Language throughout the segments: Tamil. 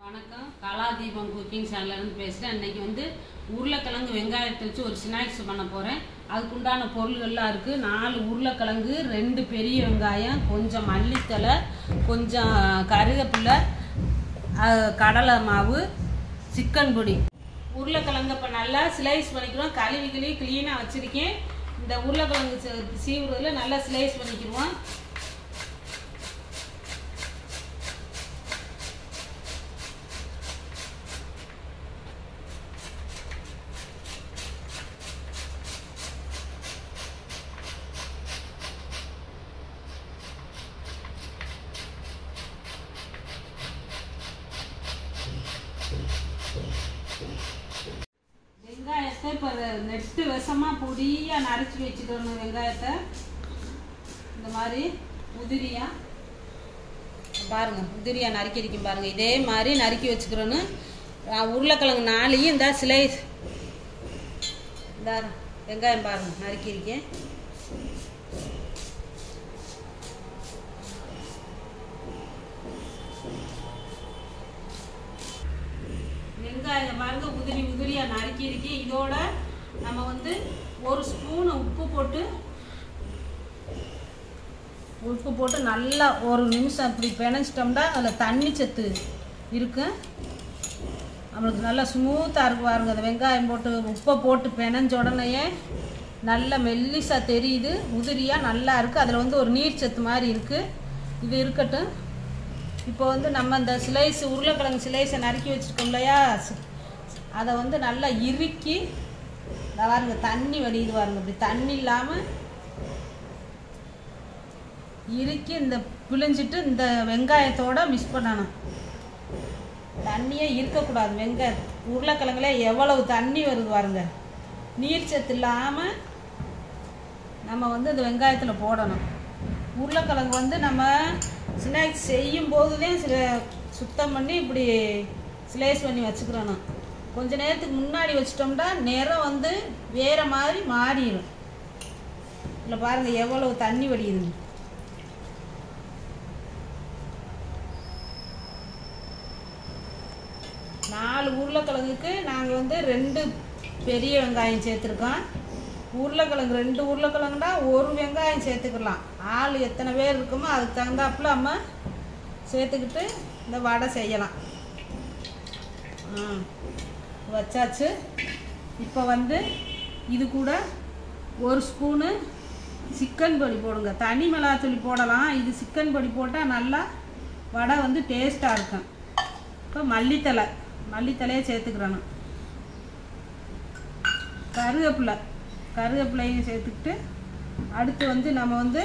வணக்கம் கலாதீபம் குக்கிங் சேனல்லேருந்து பேசுகிறேன் இன்னைக்கு வந்து உருளைக்கிழங்கு வெங்காயத்தை வச்சு ஒரு ஸ்நாக்ஸ் பண்ண போகிறேன் அதுக்குண்டான பொருள்கள்லாம் இருக்குது நாலு உருளைக்கிழங்கு ரெண்டு பெரிய வெங்காயம் கொஞ்சம் மல்லித்தழை கொஞ்சம் கருவேப்பிலை அஹ், கடலை மாவு சிக்கன் பொடி உருளைக்கிழங்கு இப்போ நல்லா ஸ்லைஸ் பண்ணிக்கிறோம் கழுவி கழுவி க்ளீனாக வச்சுருக்கேன் இந்த உருளைக்கிழங்கு சீ- சீவுறதுல நல்லா ஸ்லைஸ் பண்ணிக்கிடுவோம் வெங்காயத்தை இப்போ நெட்டு விஷமாக பொடியாக நரைச்சி வச்சுக்கணும் வெங்காயத்தை இந்த மாதிரி உதிரியாக பாருங்க உதிரியாக நறுக்கிருக்கும் பாருங்க இதே மாதிரி நறுக்கி வச்சுக்கிறோன்னு நான் உருளைக்கிழங்கு நாளையும் இந்த ஸ்லைஸ் இந்த வெங்காயம் பாருங்க நறுக்கியிருக்கேன் வெங்காயம் பாருங்க உதிரி உதிரியா நறுக்கி இருக்கு இதோட நம்ம வந்து ஒரு ஸ்பூன் உப்பு போட்டு உப்பு போட்டு நல்லா ஒரு நிமிஷம் இப்படி பிணைச்சிட்டோம்னா அதில் தண்ணி சத்து இருக்கு நம்மளுக்கு நல்லா ஸ்மூத்தாக இருக்கு பாருங்க அந்த வெங்காயம் போட்டு உப்பை போட்டு பிணைஞ்ச உடனேயே நல்ல மெல்லிசா தெரியுது உதிரியாக நல்லா இருக்குது அதில் வந்து ஒரு நீர் சத்து மாதிரி இருக்குது இது இருக்கட்டும் இப்போ வந்து நம்ம இந்த சிலைஸ் உருளைக்கிழங்கு சிலைஸை நறுக்கி வச்சுருக்கோம் இல்லையா சி- அதை வந்து நல்லா இறுக்கி இந்த பாருங்க தண்ணி வடியுது பாருங்க இப்படி தண்ணி இல்லாமல் இறுக்கி இந்த பிழிஞ்சிட்டு இந்த வெங்காயத்தோட மிக்ஸ் பண்ணணும் தண்ணியே இருக்கக்கூடாது வெங்காய உருளைக்கிழங்குல எவ்வளவு தண்ணி வருது பாருங்க நீர் சத்து இல்லாமல் நம்ம வந்து இந்த வெங்காயத்தில் போடணும் உருளைக்கிழங்கு வந்து நம்ம ஸ்நாக்ஸ் செய்யும் போதுதான் சில சுத்தம் பண்ணி இப்படி ஸ்லைஸ் பண்ணி வச்சுக்கிறணும் கொஞ்ச நேரத்துக்கு முன்னாடி வச்சிட்டோம்னா நிறம் வந்து வேற மாதிரி மாறிடும் இல்லை பாருங்க எவ்வளவு தண்ணி வடியுதுங்க நாலு உருளைக்கிழங்குக்கு நாங்கள் வந்து ரெண்டு பெரிய வெங்காயம் சேர்த்துருக்கோம் உருளைக்கிழங்கு ரெண்டு உருளைக்கிழங்குனா ஒரு வெங்காயம் சேர்த்துக்கலாம் ஆள் எத்தனை பேர் இருக்குமோ அதுக்கு தகுந்தாப்புல நம்ம சேர்த்துக்கிட்டு இந்த வடை செய்யலாம் ஆ வச்சாச்சு இப்போ வந்து இது கூட ஒரு ஸ்பூனு சிக்கன் பொடி போடுங்க தனி மிளகாத்தூளி போடலாம் இது சிக்கன் பொடி போட்டால் நல்லா வடை வந்து டேஸ்ட்டாக இருக்கும் இப்போ மல்லித்தலை மல்லித்தலையை சேர்த்துக்கிறணும் கருவேப்பிலை கருவேப்பிலையும் சேர்த்துக்கிட்டு அடுத்து வந்து நம்ம வந்து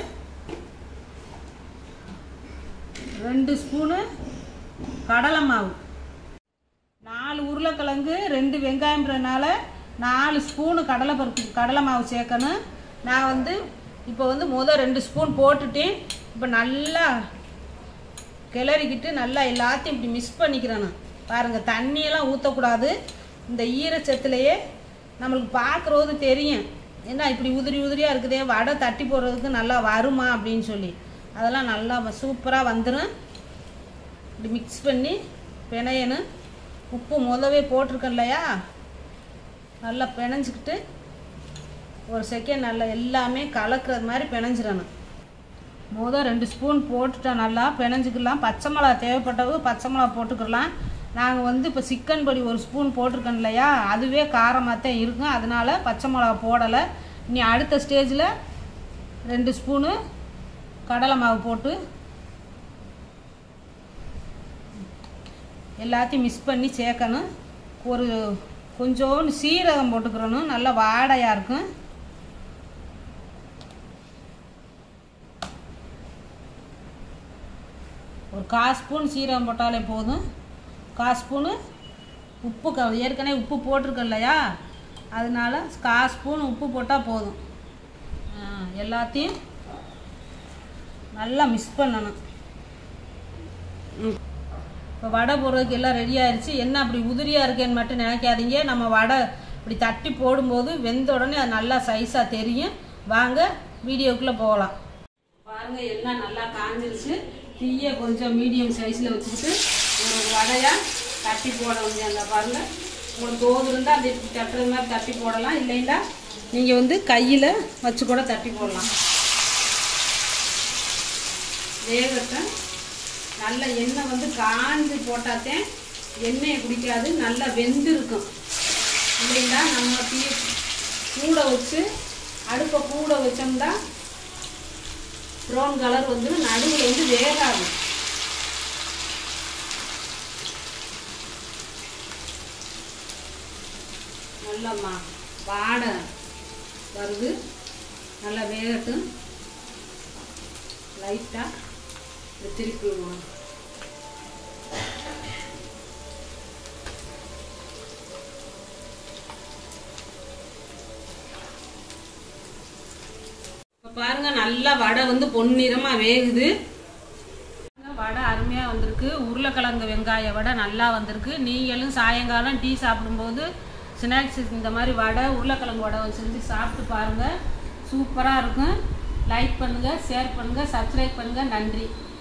ரெண்டு ஸ்பூனு கடலை மாவு நாலு உருளைக்கிழங்கு ரெண்டு வெங்காயம்ன்றனால நாலு ஸ்பூனு கடலை பருப்பு கடலை மாவு சேர்க்கணும் நான் வந்து இப்போ வந்து முதல் ரெண்டு ஸ்பூன் போட்டுட்டேன் இப்போ நல்லா கிளறிக்கிட்டு நல்லா எல்லாத்தையும் இப்படி மிக்ஸ் பண்ணிக்கிறேன் பாருங்கள் தண்ணியெல்லாம் ஊற்றக்கூடாது இந்த ஈரச்சத்துலேயே நம்மளுக்கு பார்க்குறது தெரியும் என்ன இப்படி உதிரி உதிரியாக இருக்குதே வடை தட்டி போடுறதுக்கு நல்லா வருமா அப்படின்னு சொல்லி அதெல்லாம் நல்லா சூப்பராக வந்துடும் இப்படி மிக்ஸ் பண்ணி பிணையணும் உப்பு முதவே போட்டிருக்கேன் இல்லையா நல்லா பிணைஞ்சிக்கிட்டு ஒரு செகண்ட் நல்லா எல்லாமே கலக்கிறது மாதிரி பிணைஞ்சிடணும் முதல் ரெண்டு ஸ்பூன் போட்டுட்டோம் நல்லா பிணைஞ்சிக்கலாம் பச்சை மிளகா தேவைப்பட்டவங்க பச்சை மிளகா போட்டுக்கலாம் நாங்கள் வந்து இப்போ சிக்கன் பொடி ஒரு ஸ்பூன் போட்டிருக்கோம் இல்லையா அதுவே காரமாக தான் இருக்கும் அதனால பச்சை மிளகா போடலை இனி அடுத்த ஸ்டேஜில் ரெண்டு ஸ்பூனு கடலை மாவு போட்டு எல்லாத்தையும் மிக்ஸ் பண்ணி சேர்க்கணும் ஒரு கொஞ்சோண்டு சீரகம் போட்டுக்கிறணும் நல்லா வாடையாக இருக்கும் ஒரு கால் ஸ்பூன் சீரகம் போட்டாலே போதும் கால் ஸ்பூனு உப்பு க ஏற்கனவே உப்பு போட்டிருக்கோம் இல்லையா அதனால கால் ஸ்பூன் உப்பு போட்டால் போதும் ஆ, எல்லாத்தையும் நல்லா மிக்ஸ் பண்ணணும் இப்போ வடை போடுறதுக்கு எல்லாம் ரெடி ஆயிருச்சு என்ன அப்படி உதிரியாக இருக்கேன்னு மட்டும் நினைக்காதீங்க நம்ம வடை இப்படி தட்டி போடும்போது வெந்த உடனே அது நல்லா சைஸாக தெரியும் வாங்க வீடியோக்குள்ளே போகலாம் பாருங்க எல்லாம் நல்லா காஞ்சிருச்சு தீயை கொஞ்சம் மீடியம் சைஸில் வச்சுக்கிட்டு ஒரு வடையாக தட்டி போட முடியும் அந்த பாருங்க உங்களுக்கு தோது இருந்தால் அப்படி தட்டுறது மாதிரி தட்டி போடலாம் இல்லைன்னா நீங்கள் வந்து கையில் வச்சு கூட தட்டி போடலாம் வேகட்டும் நல்ல எண்ணெய் வந்து காஞ்சு போட்டாத்தேன் எண்ணெயை குடிக்காது நல்லா வெந்து இருக்கும் இல்லைங்களா நம்ம தீ கூட வச்சு அடுப்பை கூட வச்சோம்னா ப்ரௌன் கலர் வந்து நடுவில் வந்து வேகாது நல்லா மா வாடை வருது நல்லா வேகட்டும் லைட்டாக திருப்பி விடுவோம் இப்போ பாருங்க நல்லா வடை வந்து பொன்னிறமாக வேகுது வடை அருமையாக வந்திருக்கு உருளைக்கிழங்கு வெங்காய வடை நல்லா வந்திருக்கு நீங்களும் சாயங்காலம் டீ சாப்பிடும்போது ஸ்நாக்ஸ் இந்த மாதிரி வடை உருளைக்கிழங்கு வடை செஞ்சு சாப்பிட்டு பாருங்கள் சூப்பராக இருக்கும் லைக் பண்ணுங்கள் ஷேர் பண்ணுங்கள் சப்ஸ்கிரைப் பண்ணுங்கள் நன்றி